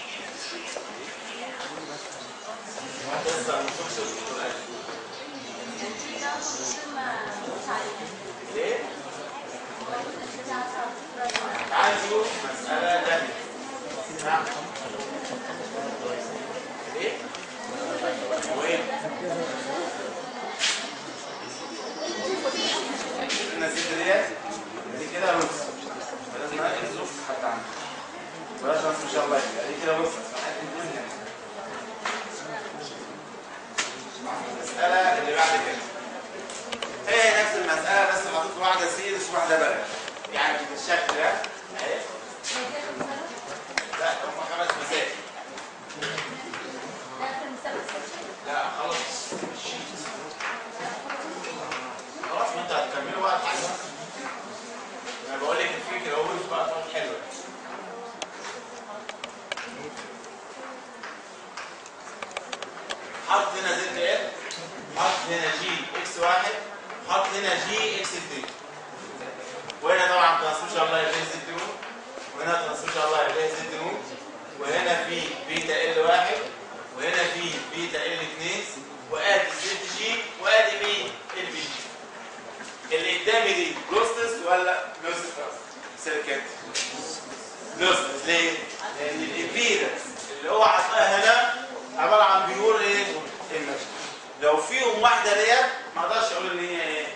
لسه ما شفتش الدكتور قال النتيجة ده المفروض ما نقولش عليها. ليه؟ المفروض النتيجة عشرة صفر. تعال نشوف مسألة تانية. نعم. ايه؟ وين؟ قلنا ست ديت دي كده نص لازم نركز نص حتى عندي بلاش نص ان شاء الله يبقى دي كده نص المسألة اللي بعد كده هي نفس المسألة بس حاطط واحدة سيرس وواحدة بلد يعني بالشكل ده اهي لا هم خمس مسائل ده في المسابقة السبتية. لا خلاص خلاص ما انت هتكملوا بقى الحاجة انا بقول لك الفكرة هو بقى طب حلوة حط هنا زد ال حط هنا جي اكس واحد حط هنا جي اكس 2 وهنا طبعا ترانسميشن الله يبقى زد نون وهنا ترانسميشن الله يبقى زد نون وهنا في بيتا ال واحد وهنا في بيتا ال 2 وادي زد جي وادي مين ال بي جي اللي قدامي دي لوستس ولا لوستس سيركت لوستس ليه؟ لان الامبيدنس اللي هو حطها هنا عباره عن بيور ايه؟ ايمج لو فيهم واحده ديت ما اقدرش اقول ان هي ايه؟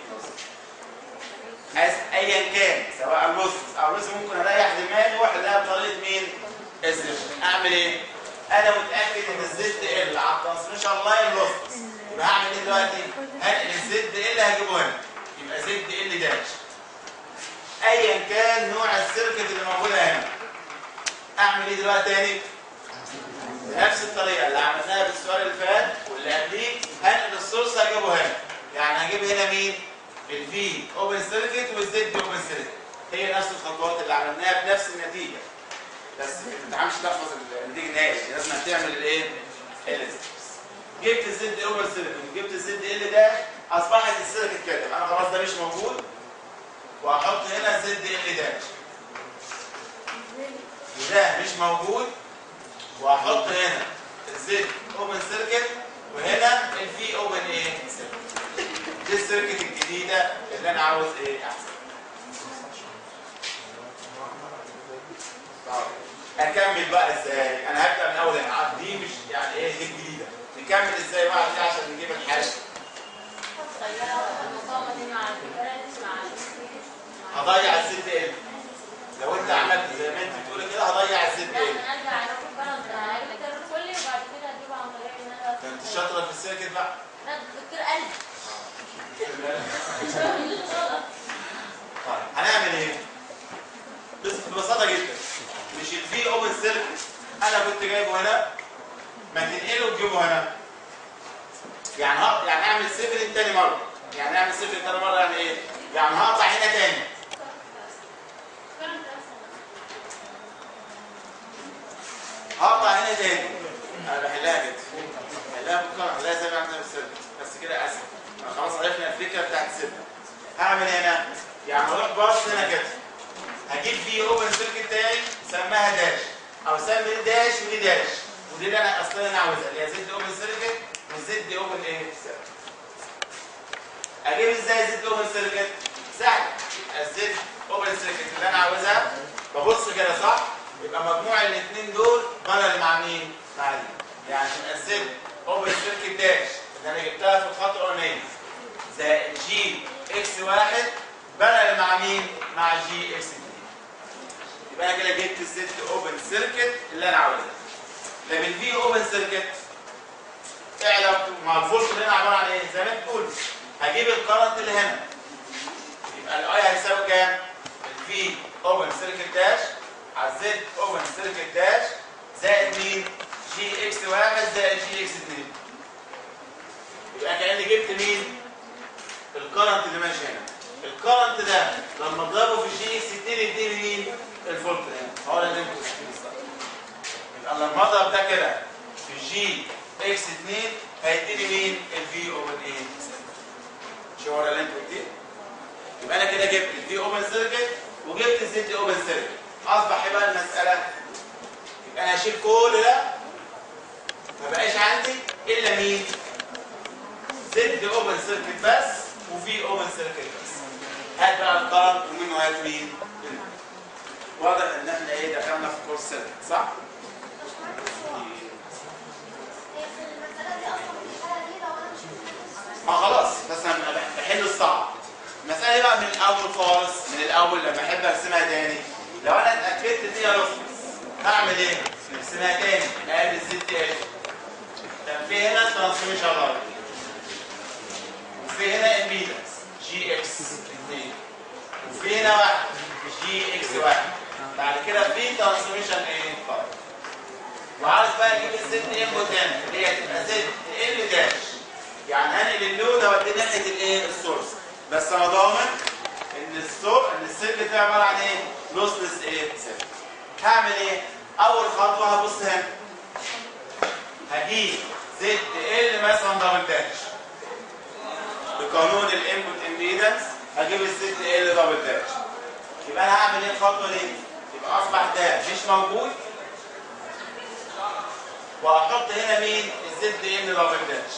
أس- ايا كان سواء لوستس او لوستس ممكن اريح دماغي واحلها بطريقه مين؟ اسم اعمل ايه؟ انا متاكد ان الزد ال على الترانسميشن لاين لوستس يبقى هعمل ايه دلوقتي؟ هنقل الزد ال هجيبه هنا يبقى زد ال داش ايا كان نوع السيركت اللي موجوده هنا اعمل ايه دلوقتي تاني؟ بنفس الطريقه اللي عملناها في السؤال اللي فات واللي قبليه هنقل السورس هجيبه هنا يعني هجيب هنا مين؟ الفي اوبن سيركت والزد اوبن سيركت هي نفس الخطوات اللي عملناها بنفس النتيجه بس ما تعملش تحفظ النتيجه النهائيه لازم تعمل الايه؟ الستبس جبت الزد اوبن سيركت وجبت الزد ال داش اصبحت السيركت كده انا خلاص ده مش موجود وهحط هنا الزد ال داش وده مش موجود وهحط هنا الزد اوبن سيركت وهنا الفي اوبن ايه سيركت دي السيركت الجديده اللي انا عاوز ايه احسن طب اكمل بقى ازاي انا هبدا من اول هنا دي مش يعني ايه دي الجديده نكمل ازاي بقى دي عشان نجيب الحاجه طيارة المقاومة دي مع الفرنس مع الفرنس مع هضيع الزد ال لو انت عملت زي ما انت بتقولي كده هضيع الزد لا ال انا ارجع اروح البلد هجيب التيار الكلي وبعد كده اجيبه عن طريق ان انا ده انت شاطره في السيركت بقى لا الدكتور قال لي طيب هنعمل ايه؟ بس ببساطه جدا مش الفي اوبن سيركت انا كنت جايبه هنا ما تنقله وتجيبه هنا يعني ها يعني اعمل صفر تاني مره يعني اعمل صفر تاني مره يعني ايه؟ يعني هقطع هنا تاني هقطع هنا تاني انا بحلها كده بحلها بكره بحلها زي ما عملنا في السيركت بس كده اسهل أنا خلاص عرفنا الفكره بتاعت السيركت هعمل هنا يعني هروح باص هنا كده هجيب فيه اوبن سيركت تاني سماها داش او سمي دي داش ودي داش ودي اللي انا اصلا انا عاوزها اللي هي زد اوبن سيركت وزد اوبن ايه سيركت اجيب ازاي زد اوبن سيركت سهل يبقى الزد اوبن سيركت اللي انا عاوزها ببص كده صح يبقى مجموع الاثنين دول بارل مع مين مع دي يعني يبقى الزد اوبن سيركت داش اللي انا جبتها في الخط الاولاني زائد جي اكس واحد بارل مع مين مع جي اكس 2 يبقى انا كده جبت الزد اوبن سيركت اللي انا عاوزها طب الفي اوبن سيركت ايه علاقته مع الفولت اللي هنا عباره عن ايه زي ما انت بتقول هجيب الكرنت اللي هنا يبقى الاي هيساوي كام الفي اوبن سيركت داش على الزد اوبن سيركت داش زائد مين جي اكس واحد زائد جي اكس 2 يبقى كاني جبت مين الكرنت اللي ماشي هنا الكرنت ده لما اضربه في الجي اكس 2 يديني مين الفولت هنا هو ده اللي انتوا يبقى لما اضرب ده كده في الجي اكس 2 هيديني مين الفي اوفر ايه مش هو ده اللي انتوا قلتيه يبقى انا كده جبت الفي اوبن سيركت وجبت الزد اوبن سيركت اصبح ايه بقى المساله يبقى انا هشيل كل ده ما بقاش عندي الا مين زد اوبن سيركت بس وفي اوبن سيركت بس هات بقى الكرنت ومنه هات مين واضح ان احنا ايه دخلنا في كورس سيركت صح هي في المسألة دي أصلا في الحالة دي لو أنا مش متأكد ما خلاص بس انا بحل الصعب المساله دي بقى من الاول خالص من الاول لما احب ارسمها تاني لو انا اتاكدت ان هي لوسلس هعمل ايه؟ نرسمها تاني اقابل الزد ال كان في هنا ترانسميشن لاين وفي هنا امبيدنس جي اكس 2 وفي هنا واحد جي اكس واحد بعد كده في ترانسميشن ايه؟ لاين وعاوز بقى اجيب الزد ام تاني اللي هي تبقى زد ال داش يعني هنقل اللود اوديه ناحيه الايه السورس بس انا ضامن ان السور ان السلك ده عباره عن ايه لوسلس ايه سلك هعمل ايه اول خطوه هبص هنا هجيب زد ال مثلا دبل داش بقانون الانبوت امبيدنس هجيب الزد ال دبل داش يبقى انا هعمل ايه الخطوه دي يبقى اصبح ده مش موجود وهحط هنا مين الزد ال دبل داش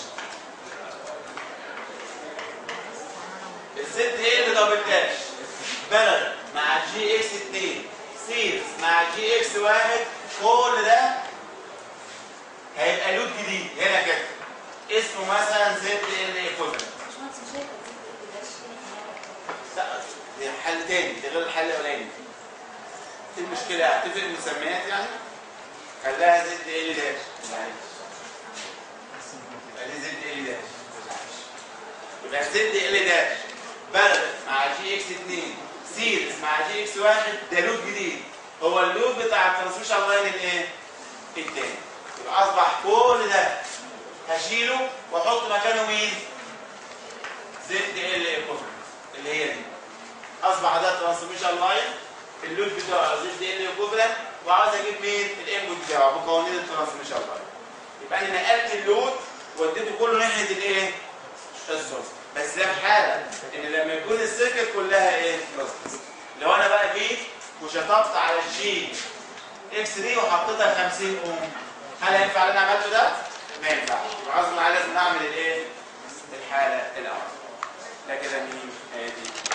الزد ال دبل داش بلد مع جي اكس 2 سيرز مع جي اكس 1 كل ده هيبقى لود جديد هنا كده اسمه مثلا زد ال ايكوفلنت باشمهندس مش هيبقى دي كده شيء لا ده حل تاني ده غير الحل الاولاني ايه المشكله هتفرق المسميات يعني خليها زد ال داش معلش يبقى دي زد ال داش يبقى زد ال داش بلد مع جي اكس 2 سيريز مع جي اكس 1 ده لوب جديد هو اللوب بتاع الترانسميشن لاين الايه؟ التاني يبقى اصبح كل ده هشيله واحط مكانه مين؟ زد ال ايكوفلنت اللي هي دي اصبح ده ترانسميشن لاين اللود بتاعه زد ال ايكوفلنت وعاوز اجيب مين؟ الانبوت بتاعه بقوانين الترانسميشن لاين يبقى انا نقلت اللود وديته كله ناحيه الايه؟ السورس بس ده في حاله ان لما يكون السيركت كلها ايه؟ بلس لو انا بقى جيت وشطبت على الجي اكس دي وحطيتها 50 اوم هل هينفع اللي انا عملته ده؟ ما ينفعش يبقى غصب عني لازم نعمل الايه؟ الحاله الاول ده كده مين؟ ادي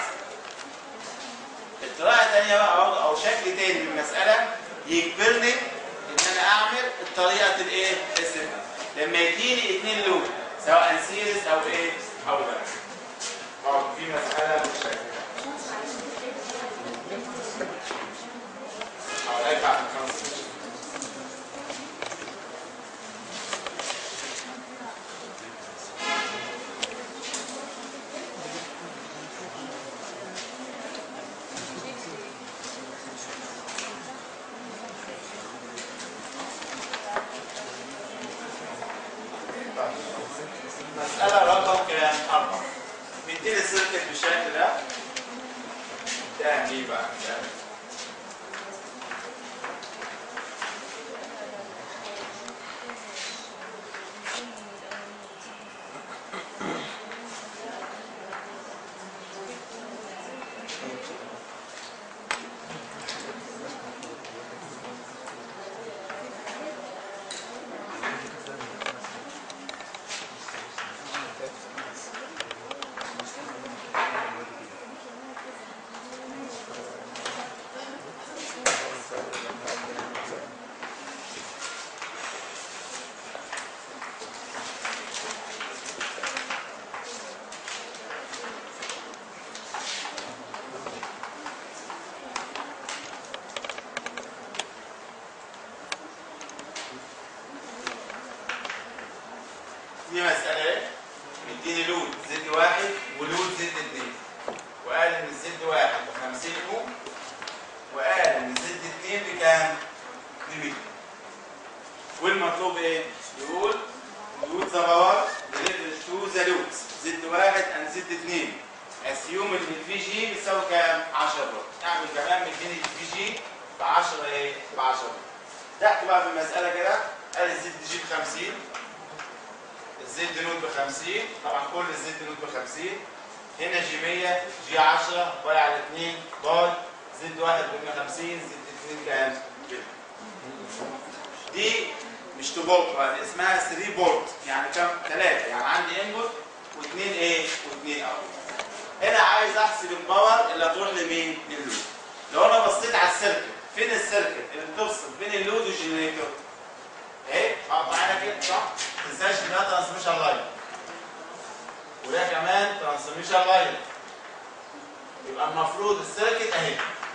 الطريقه الثانيه بقى او او شكل تاني من المساله يجبرني ان انا اعمل الطريقه الايه؟ السيمبل لما يديني اثنين لود سواء سيريز او ايه؟ او ده اه في مساله بالشكل ده حوالي بعد خمس دقايق. مسألة رقم كام؟ أربعة. بيديني السيركت بالشكل ده. ده ليه بقى؟ ده دي مسألة ايه؟ مديني لود زد واحد ولود زد اتنين وقال ان الزد واحد ب 50 اوم وقال ان الزد اتنين بكام؟ ب 100 والمطلوب ايه؟ يقول لود ذا باور ديليفري تو ذا لوبس زد واحد اند زد اثنين اسيوم ان الفي جي بتساوي كام؟ 10 فولت اعمل كمان من هنا الفي جي ب 10 ايه؟ ب 10 فولت تحت بقى في المساله كده قال الزد جي ب 50 الزد نوت ب 50 طبعا كل الزد نوت ب 50 هنا جي 100 جي 10 باي على 2 باي زد واحد ب 150 زد 2 كام؟ كده دي مش تو بولت بقى دي اسمها 3 بولت يعني كام؟ ثلاثة يعني عندي انبوت واثنين ايه؟ واثنين اوت هنا عايز احسب الباور اللي هتروح لمين؟ للود لو انا بصيت على السيركت فين السيركت اللي بتفصل بين اللود والجنريتور؟ اهي اقطع هنا كده صح؟ ما تنساش ان ده ترانسميشن لاين وده كمان ترانسميشن لاين يبقى المفروض السيركت اهي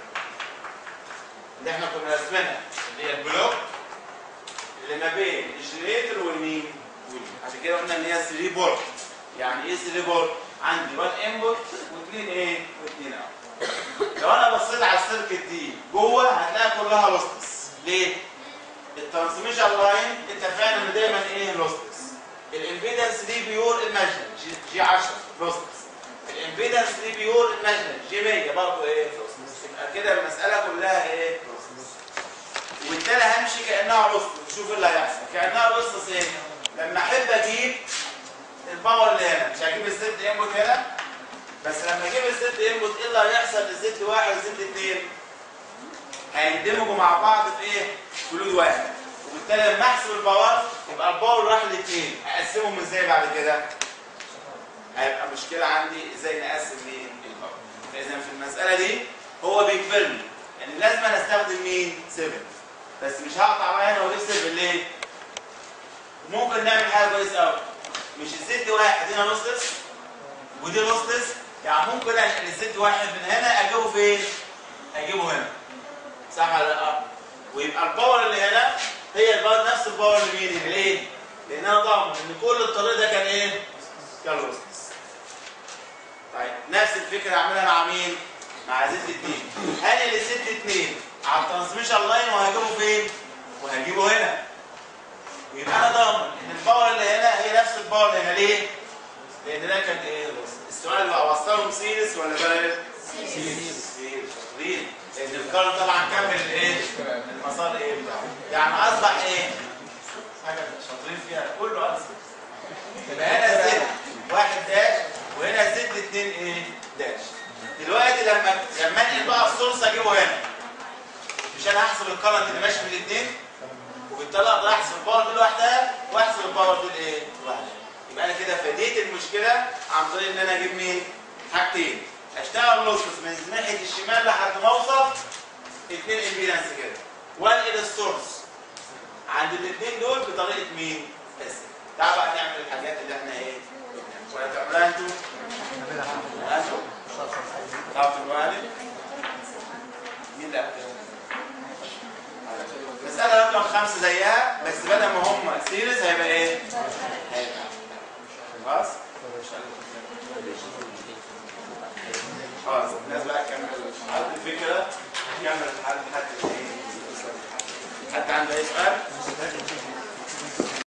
اللي احنا كنا راسمينها اللي هي البلوك اللي ما بين الجنريتور والمين؟ والمين. عشان كده قلنا ان هي 3 بورت يعني ايه 3 بورت؟ عندي 1 انبوت واثنين ايه؟ واثنين اوت لو انا بصيت على السيركت دي جوه هتلاقي كلها لوستس ليه؟ الترانسميشن لاين اتفقنا ان دايما ايه لوستس الامبيدنس دي بيور ايماجن جي 10 لوستس الامبيدنس دي بيور ايماجن جي 100 برضه ايه لوستس يبقى كده المساله كلها ايه لوستس وبالتالي همشي كانها لوستس شوف اللي هيحصل كانها لوستس ايه لما احب اجيب الباور اللي هنا مش هجيب الزد انبوت هنا بس لما اجيب الزد انبوت ايه اللي هيحصل للزد واحد وزد اثنين هيندمجوا مع بعض في ايه؟ في لود واحد وبالتالي لما احسب الباور يبقى الباور راح لاثنين اقسمهم ازاي بعد كده؟ هيبقى مشكله عندي ازاي نقسم مين؟ الباور فاذا في المساله دي هو بيجبرني ان لازم أنا استخدم مين؟ 7 بس مش هقطع بقى هنا واجيب 7 ليه؟ ممكن نعمل حاجه كويسه قوي مش الزد واحد هنا لوسلس ودي لوسلس يعني ممكن ان الزد واحد من هنا اجيبه فين؟ اجيبه هنا صح ولا لا؟ ويبقى الباور اللي هنا هي الباور نفس الباور اللي مين؟ اللي ليه؟ لان انا ضامن ان كل الطريق ده كان ايه؟ كان لوسلس طيب نفس الفكره اعملها مع مين؟ مع زد 2 هنقل الزد 2 على الترانسميشن لاين وهجيبه فين؟ وهجيبه هنا يبقى انا ضامن ان الباور اللي هنا هي نفس الباور اللي هنا ليه؟ لان ده كان ايه؟ السؤال بقى اوصلهم سيريس ولا بارل؟ سيريس شاطرين لان الكارت طبعا كمل الايه؟ المسار ايه بتاعه يعني اصبح ايه؟ حاجه شاطرين فيها كله اصبح يبقى هنا زد واحد داش وهنا زد اتنين ايه؟ داش دلوقتي لما لما انقل بقى السورس اجيبه هنا مش انا هحسب الكرنت اللي ماشي من الاثنين وبالتالي اقدر احسب الباور دي لوحدها واحسب الباور دي ايه؟ لوحدها. يبقى انا كده فديت المشكله عن طريق ان انا اجيب مين؟ حاجتين اشتغل لوسس من ناحيه الشمال لحد ما اوصل اثنين امبيدنس كده وانقل السورس عند الاثنين دول بطريقه مين؟ بس تعالوا بقى نعمل الحاجات اللي احنا ايه؟ ولا تعملوها انتوا؟ انتوا؟ تعرفوا تعملوها دي؟ مين لا؟ مسألة رقم خمسة زيها بس بدل ما هم سيريز هيبقى ايه؟ هيبقى خلاص؟ خلاص الناس بقى تكمل عرض الفكرة تكمل لحد حد ايه؟ حد عنده اي سؤال؟